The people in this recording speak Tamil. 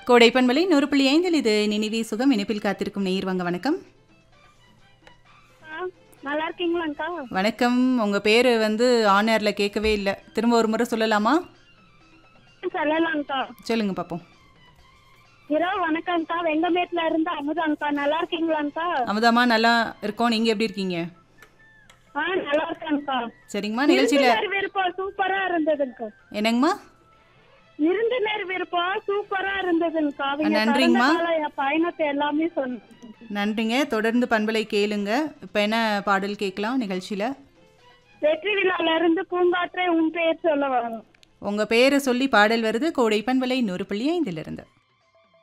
கோடை பண்பலை நூறு புள்ளி ஐந்தில் இது நினைவே சுகம் இணைப்பில் காத்திருக்கும் நேயர் வாங்க வணக்கம் ஆ, நல்லா இருக்கீங்களாங்க்கா வணக்கம் உங்கள் பேர் வந்து ஆனரில் கேட்கவே இல்லை திரும்ப ஒரு முறை சொல்லலாமா சொல்லலாங்க்கா சொல்லுங்க பார்ப்போம் இரவு வணக்கம்க்கா வெங்கமேட்ல இருந்து அமுதாங்க்கா நல்லா இருக்கீங்களாங்க்கா அமுதாமா நல்லா இருக்கோம் நீங்கள் எப்படி இருக்கீங்க ஆ நல்லா இருக்கேங்க்கா சரிங்கம்மா நிகழ்ச்சியில் விருந்தினர் விருப்பம் சூப்பரா இருந்ததுங்கக்கா என்னங்கம்மா விருந்தினர் விருப்பம் சூப்பரா இருந்ததுங்கக்கா அவங்க நன்றிங்கம்மா. கடந்த கால என் பயணத்தை எல்லாமே சொன்னாங்க நன்றிங்க தொடர்ந்து பண்பலை கேளுங்க இப்போ என்ன பாடல் கேட்கலாம் நிகழ்ச்சியில் வெற்றி விழால இருந்து பூங்காற்றே உன் பெயர் சொல்ல வரும் உங்கள் பேரை சொல்லி பாடல் வருது கோடை பண்பலை நூறு புள்ளி ஐந்திலிருந்து